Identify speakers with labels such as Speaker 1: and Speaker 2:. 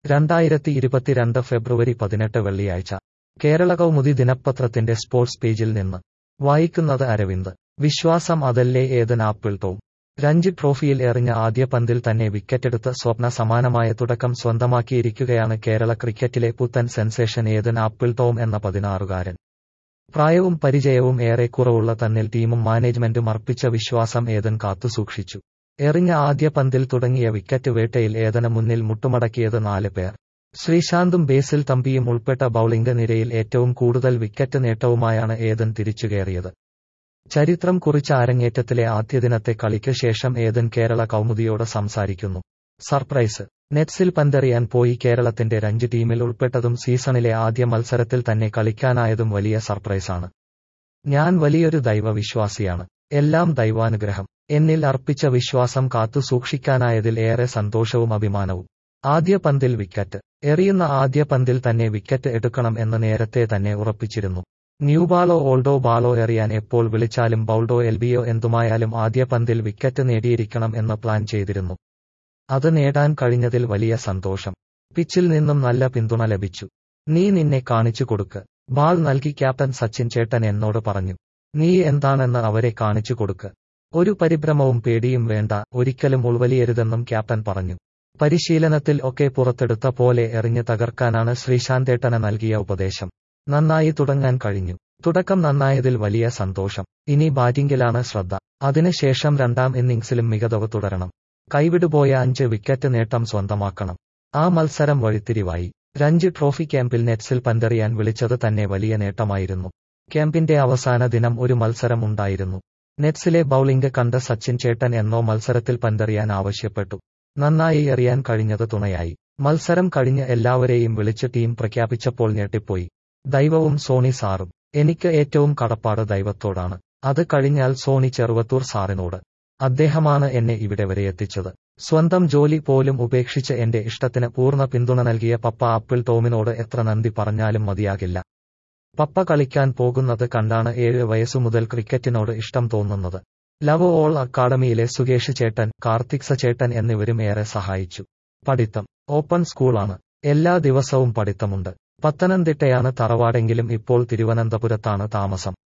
Speaker 1: രണ്ടായിരത്തി ഇരുപത്തിരണ്ട് ഫെബ്രുവരി പതിനെട്ട് വെള്ളിയാഴ്ച കേരള കൗമുദി ദിനപത്രത്തിന്റെ സ്പോർട്സ് പേജിൽ നിന്ന് വായിക്കുന്നത് അരവിന്ദ് വിശ്വാസം അതല്ലേ ഏതൻ ആപ്പിൾ ടോം രഞ്ജി ട്രോഫിയിൽ എറിഞ്ഞ ആദ്യ പന്തിൽ തന്നെ വിക്കറ്റെടുത്ത് സ്വപ്ന സമാനമായ തുടക്കം സ്വന്തമാക്കിയിരിക്കുകയാണ് കേരള ക്രിക്കറ്റിലെ പുത്തൻ സെൻസേഷൻ ഏതൻ ആപ്പിൾ ടോം എന്ന പതിനാറുകാരൻ പ്രായവും പരിചയവും ഏറെ കുറവുള്ള തന്നിൽ ടീമും മാനേജ്മെന്റും അർപ്പിച്ച വിശ്വാസം ഏതൻ കാത്തുസൂക്ഷിച്ചു എറിഞ്ഞ ആദ്യ പന്തിൽ തുടങ്ങിയ വിക്കറ്റ് വേട്ടയിൽ ഏതന് മുന്നിൽ മുട്ടുമടക്കിയത് നാല് പേർ ശ്രീശാന്തും ബേസിൽ തമ്പിയും ഉൾപ്പെട്ട ബൌളിംഗ് നിരയിൽ ഏറ്റവും കൂടുതൽ വിക്കറ്റ് നേട്ടവുമായാണ് ഏതൻ തിരിച്ചുകയറിയത് ചരിത്രം കുറിച്ച അരങ്ങേറ്റത്തിലെ ആദ്യ ദിനത്തെ കളിക്ക് ശേഷം ഏതൻ കേരള കൗമുദിയോട് സംസാരിക്കുന്നു സർപ്രൈസ് നെറ്റ്സിൽ പന്തെറിയാൻ പോയി കേരളത്തിന്റെ രഞ്ജ് ടീമിൽ ഉൾപ്പെട്ടതും സീസണിലെ ആദ്യ മത്സരത്തിൽ തന്നെ കളിക്കാനായതും വലിയ സർപ്രൈസാണ് ഞാൻ വലിയൊരു ദൈവവിശ്വാസിയാണ് എല്ലാം ദൈവാനുഗ്രഹം എന്നിൽ അർപ്പിച്ച വിശ്വാസം കാത്തു സൂക്ഷിക്കാനായതിൽ ഏറെ സന്തോഷവും അഭിമാനവും ആദ്യ പന്തിൽ വിക്കറ്റ് എറിയുന്ന ആദ്യ പന്തിൽ തന്നെ വിക്കറ്റ് എടുക്കണം എന്ന് നേരത്തെ തന്നെ ഉറപ്പിച്ചിരുന്നു ന്യൂ ബാളോ ഓൾഡോ ബാളോ എറിയാൻ എപ്പോൾ വിളിച്ചാലും ബൗൾഡോ എൽബിയോ എന്തുമായാലും ആദ്യ പന്തിൽ വിക്കറ്റ് നേടിയിരിക്കണം എന്ന് പ്ലാൻ ചെയ്തിരുന്നു അത് നേടാൻ കഴിഞ്ഞതിൽ വലിയ സന്തോഷം പിച്ചിൽ നിന്നും നല്ല പിന്തുണ ലഭിച്ചു നീ നിന്നെ കാണിച്ചു കൊടുക്ക് ബാൾ നൽകി ക്യാപ്റ്റൻ സച്ചിൻ ചേട്ടൻ എന്നോട് പറഞ്ഞു നീ എന്താണെന്ന് അവരെ കാണിച്ചു കൊടുക്ക് ഒരു പരിഭ്രമവും പേടിയും വേണ്ട ഒരിക്കലും ഉൾവലിയരുതെന്നും ക്യാപ്റ്റൻ പറഞ്ഞു പരിശീലനത്തിൽ ഒക്കെ പുറത്തെടുത്ത പോലെ എറിഞ്ഞ് തകർക്കാനാണ് ശ്രീശാന്തേട്ടന് നൽകിയ ഉപദേശം നന്നായി തുടങ്ങാൻ കഴിഞ്ഞു തുടക്കം നന്നായതിൽ വലിയ സന്തോഷം ഇനി ബാറ്റിംഗിലാണ് ശ്രദ്ധ അതിനുശേഷം രണ്ടാം ഇന്നിംഗ്സിലും മികതവ് തുടരണം കൈവിടുപോയ അഞ്ച് വിക്കറ്റ് നേട്ടം സ്വന്തമാക്കണം ആ മത്സരം വഴിത്തിരിവായി രഞ്ജി ട്രോഫി ക്യാമ്പിൽ നെറ്റ്സിൽ പന്തെറിയാൻ വിളിച്ചത് തന്നെ വലിയ നേട്ടമായിരുന്നു ക്യാമ്പിന്റെ അവസാന ദിനം ഒരു മത്സരം ഉണ്ടായിരുന്നു നെറ്റ്സിലെ ബൌളിംഗ് കണ്ട സച്ചിൻ ചേട്ടൻ എന്നോ മത്സരത്തിൽ പന്തെറിയാൻ ആവശ്യപ്പെട്ടു നന്നായി എറിയാൻ കഴിഞ്ഞത് തുണയായി മത്സരം കഴിഞ്ഞ് എല്ലാവരെയും വിളിച്ച് ടീം പ്രഖ്യാപിച്ചപ്പോൾ ഞെട്ടിപ്പോയി ദൈവവും സോണി സാറും എനിക്ക് ഏറ്റവും കടപ്പാട് ദൈവത്തോടാണ് അത് കഴിഞ്ഞാൽ സോണി ചെറുവത്തൂർ സാറിനോട് അദ്ദേഹമാണ് എന്നെ ഇവിടെ വരെ എത്തിച്ചത് സ്വന്തം ജോലി പോലും ഉപേക്ഷിച്ച് എന്റെ ഇഷ്ടത്തിന് പൂർണ്ണ പിന്തുണ നൽകിയ പപ്പ ആപ്പിൾ ടോമിനോട് എത്ര നന്ദി പറഞ്ഞാലും മതിയാകില്ല പപ്പ കളിക്കാൻ പോകുന്നത് കണ്ടാണ് ഏഴ് വയസ്സു മുതൽ ക്രിക്കറ്റിനോട് ഇഷ്ടം തോന്നുന്നത് ലവ് ഓൾ അക്കാഡമിയിലെ സുകേഷ് ചേട്ടൻ കാർത്തിക്സ ചേട്ടൻ എന്നിവരും ഏറെ സഹായിച്ചു പഠിത്തം ഓപ്പൺ സ്കൂളാണ് എല്ലാ ദിവസവും പഠിത്തമുണ്ട് പത്തനംതിട്ടയാണ് തറവാടെങ്കിലും ഇപ്പോൾ തിരുവനന്തപുരത്താണ് താമസം